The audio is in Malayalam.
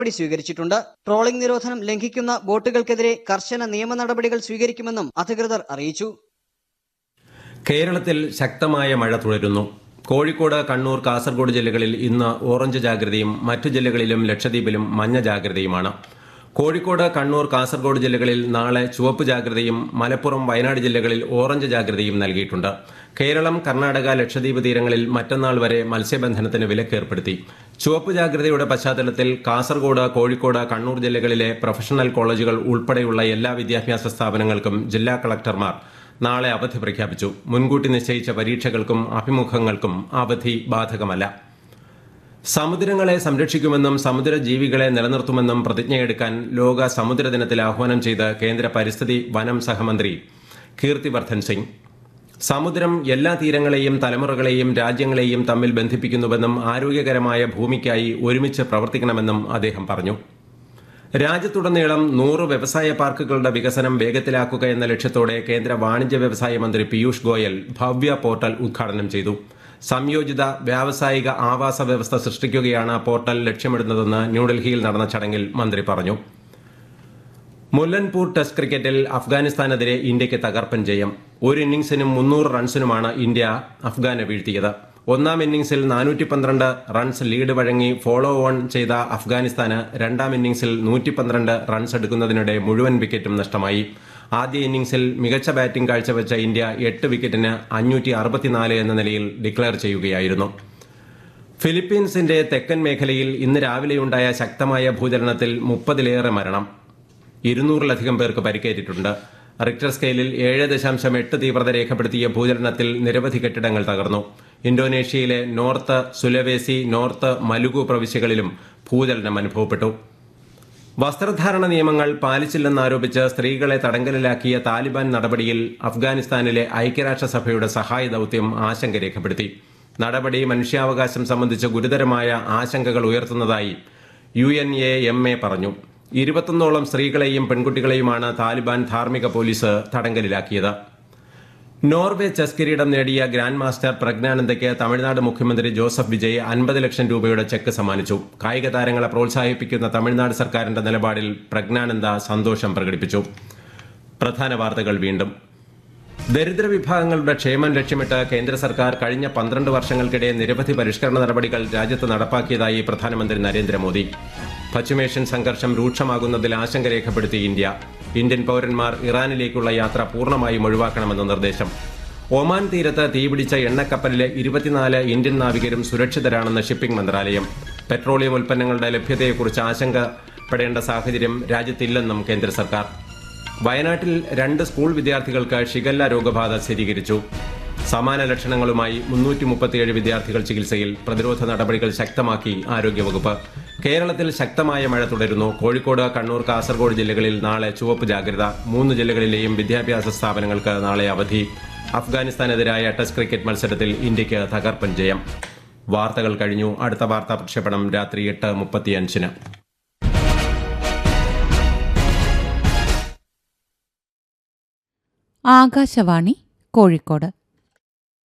നടപടി സ്വീകരിച്ചിട്ടുണ്ട് ട്രോളിംഗ് നിരോധനം ലംഘിക്കുന്ന ബോട്ടുകൾക്കെതിരെ കർശന നിയമ നടപടികൾ സ്വീകരിക്കുമെന്നും അധികൃതർ അറിയിച്ചു കേരളത്തിൽ ശക്തമായ മഴ തുടരുന്നു കോഴിക്കോട് കണ്ണൂർ കാസർഗോഡ് ജില്ലകളിൽ ഇന്ന് ഓറഞ്ച് ജാഗ്രതയും മറ്റു ജില്ലകളിലും ലക്ഷദ്വീപിലും മഞ്ഞ ജാഗ്രതയുമാണ് കോഴിക്കോട് കണ്ണൂർ കാസർഗോഡ് ജില്ലകളിൽ നാളെ ചുവപ്പ് ജാഗ്രതയും മലപ്പുറം വയനാട് ജില്ലകളിൽ ഓറഞ്ച് ജാഗ്രതയും നൽകിയിട്ടുണ്ട് കേരളം കർണാടക ലക്ഷദ്വീപ് തീരങ്ങളിൽ മറ്റന്നാൾ വരെ മത്സ്യബന്ധനത്തിന് വിലക്കേർപ്പെടുത്തി ചുവപ്പ് ജാഗ്രതയുടെ പശ്ചാത്തലത്തിൽ കാസർഗോഡ് കോഴിക്കോട് കണ്ണൂർ ജില്ലകളിലെ പ്രൊഫഷണൽ കോളേജുകൾ ഉൾപ്പെടെയുള്ള എല്ലാ വിദ്യാഭ്യാസ സ്ഥാപനങ്ങൾക്കും ജില്ലാ കളക്ടർമാർ നാളെ അവധി പ്രഖ്യാപിച്ചു മുൻകൂട്ടി നിശ്ചയിച്ച പരീക്ഷകൾക്കും അഭിമുഖങ്ങൾക്കും അവധി ബാധകമല്ല സമുദ്രങ്ങളെ സംരക്ഷിക്കുമെന്നും സമുദ്ര ജീവികളെ നിലനിർത്തുമെന്നും പ്രതിജ്ഞയെടുക്കാൻ ലോക സമുദ്ര ദിനത്തിൽ ആഹ്വാനം ചെയ്ത് കേന്ദ്ര പരിസ്ഥിതി വനം സഹമന്ത്രി കീർത്തിവർദ്ധൻ സിംഗ് സമുദ്രം എല്ലാ തീരങ്ങളെയും തലമുറകളെയും രാജ്യങ്ങളെയും തമ്മിൽ ബന്ധിപ്പിക്കുന്നുവെന്നും ആരോഗ്യകരമായ ഭൂമിക്കായി ഒരുമിച്ച് പ്രവർത്തിക്കണമെന്നും അദ്ദേഹം പറഞ്ഞു രാജ്യത്തുടനീളം നൂറ് വ്യവസായ പാർക്കുകളുടെ വികസനം വേഗത്തിലാക്കുക എന്ന ലക്ഷ്യത്തോടെ കേന്ദ്ര വാണിജ്യ വ്യവസായ മന്ത്രി പീയൂഷ് ഗോയൽ ഭവ്യ പോർട്ടൽ ഉദ്ഘാടനം ചെയ്തു സംയോജിത വ്യാവസായിക ആവാസ വ്യവസ്ഥ സൃഷ്ടിക്കുകയാണ് പോർട്ടൽ ലക്ഷ്യമിടുന്നതെന്ന് ന്യൂഡൽഹിയിൽ നടന്ന ചടങ്ങിൽ മന്ത്രി പറഞ്ഞു മുല്ലൻപൂർ ടെസ്റ്റ് ക്രിക്കറ്റിൽ അഫ്ഗാനിസ്ഥാനെതിരെ ഇന്ത്യയ്ക്ക് തകർപ്പൻ ജയം ഒരു ഇന്നിംഗ്സിനും മുന്നൂറ് റൺസിനുമാണ് ഇന്ത്യ അഫ്ഗാനെ വീഴ്ത്തിയത് ഒന്നാം ഇന്നിംഗ്സിൽ നാനൂറ്റി പന്ത്രണ്ട് റൺസ് ലീഡ് വഴങ്ങി ഫോളോ ഓൺ ചെയ്ത അഫ്ഗാനിസ്ഥാന് രണ്ടാം ഇന്നിംഗ്സിൽ നൂറ്റി പന്ത്രണ്ട് റൺസ് എടുക്കുന്നതിനിടെ മുഴുവൻ വിക്കറ്റും നഷ്ടമായി ആദ്യ ഇന്നിംഗ്സിൽ മികച്ച ബാറ്റിംഗ് കാഴ്ചവെച്ച ഇന്ത്യ എട്ട് വിക്കറ്റിന് അഞ്ഞൂറ്റി അറുപത്തിനാല് എന്ന നിലയിൽ ഡിക്ലെയർ ചെയ്യുകയായിരുന്നു ഫിലിപ്പീൻസിന്റെ തെക്കൻ മേഖലയിൽ ഇന്ന് രാവിലെയുണ്ടായ ശക്തമായ ഭൂചലനത്തിൽ മുപ്പതിലേറെ മരണം ഇരുന്നൂറിലധികം പേർക്ക് പരിക്കേറ്റിട്ടുണ്ട് റിക്ടർ സ്കെയിലിൽ ഏഴ് ദശാംശം എട്ട് തീവ്രത രേഖപ്പെടുത്തിയ ഭൂചലനത്തിൽ നിരവധി കെട്ടിടങ്ങൾ തകർന്നു ഇന്തോനേഷ്യയിലെ നോർത്ത് സുലവേസി നോർത്ത് മലുഗു പ്രവിശ്യകളിലും ഭൂചലനം അനുഭവപ്പെട്ടു വസ്ത്രധാരണ നിയമങ്ങൾ പാലിച്ചില്ലെന്നാരോപിച്ച് സ്ത്രീകളെ തടങ്കലിലാക്കിയ താലിബാൻ നടപടിയിൽ അഫ്ഗാനിസ്ഥാനിലെ ഐക്യരാഷ്ട്രസഭയുടെ സഹായ ദൌത്യം ആശങ്ക രേഖപ്പെടുത്തി നടപടി മനുഷ്യാവകാശം സംബന്ധിച്ച് ഗുരുതരമായ ആശങ്കകൾ ഉയർത്തുന്നതായി U N A M A പറഞ്ഞു ഇരുപത്തൊന്നോളം സ്ത്രീകളെയും പെൺകുട്ടികളെയുമാണ് താലിബാൻ ധാർമ്മിക പോലീസ് തടങ്കലിലാക്കിയത് നോർവേ ചെസ് കിരീടം നേടിയ ഗ്രാൻഡ് മാസ്റ്റർ പ്രജ്ഞാനന്ദയ്ക്ക് തമിഴ്നാട് മുഖ്യമന്ത്രി ജോസഫ് വിജയ് അൻപത് ലക്ഷം രൂപയുടെ ചെക്ക് സമ്മാനിച്ചു കായിക താരങ്ങളെ പ്രോത്സാഹിപ്പിക്കുന്ന തമിഴ്നാട് സർക്കാരിന്റെ നിലപാടിൽ പ്രജ്ഞാനന്ദ സന്തോഷം പ്രകടിപ്പിച്ചു പ്രധാന വാർത്തകൾ വീണ്ടും ദരിദ്ര വിഭാഗങ്ങളുടെ ക്ഷേമം ലക്ഷ്യമിട്ട് കേന്ദ്ര സർക്കാർ കഴിഞ്ഞ പന്ത്രണ്ട് വർഷങ്ങൾക്കിടെ നിരവധി പരിഷ്കരണ നടപടികൾ രാജ്യത്ത് നടപ്പാക്കിയതായി പ്രധാനമന്ത്രി നരേന്ദ്രമോദി പശ്ചിമേഷ്യൻ സംഘർഷം രൂക്ഷമാകുന്നതിൽ ആശങ്ക രേഖപ്പെടുത്തി ഇന്ത്യ ഇന്ത്യൻ പൌരന്മാർ ഇറാനിലേക്കുള്ള യാത്ര പൂർണ്ണമായും ഒഴിവാക്കണമെന്ന് നിർദ്ദേശം ഒമാൻ തീരത്ത് തീപിടിച്ച എണ്ണക്കപ്പലിലെ ഇരുപത്തിനാല് ഇന്ത്യൻ നാവികരും സുരക്ഷിതരാണെന്ന് ഷിപ്പിംഗ് മന്ത്രാലയം പെട്രോളിയം ഉൽപ്പന്നങ്ങളുടെ ലഭ്യതയെക്കുറിച്ച് ആശങ്കപ്പെടേണ്ട സാഹചര്യം രാജ്യത്തില്ലെന്നും കേന്ദ്ര സർക്കാർ വയനാട്ടിൽ രണ്ട് സ്കൂൾ വിദ്യാർത്ഥികൾക്ക് ഷിഗല്ല രോഗബാധ സ്ഥിരീകരിച്ചു സമാന ലക്ഷണങ്ങളുമായി മുന്നൂറ്റി മുപ്പത്തിയേഴ് വിദ്യാർത്ഥികൾ ചികിത്സയിൽ പ്രതിരോധ നടപടികൾ ശക്തമാക്കി ആരോഗ്യവകുപ്പ് കേരളത്തിൽ ശക്തമായ മഴ തുടരുന്നു കോഴിക്കോട് കണ്ണൂർ കാസർഗോഡ് ജില്ലകളിൽ നാളെ ചുവപ്പ് ജാഗ്രത മൂന്ന് ജില്ലകളിലെയും വിദ്യാഭ്യാസ സ്ഥാപനങ്ങൾക്ക് നാളെ അവധി അഫ്ഗാനിസ്ഥാനെതിരായ ടെസ്റ്റ് ക്രിക്കറ്റ് മത്സരത്തിൽ ഇന്ത്യയ്ക്ക് തകർപ്പൻ ജയം വാർത്തകൾ കഴിഞ്ഞു അടുത്ത വാർത്താ പ്രക്ഷേപണം രാത്രി എട്ട് മുപ്പത്തിയഞ്ചിന് ആകാശവാണി കോഴിക്കോട്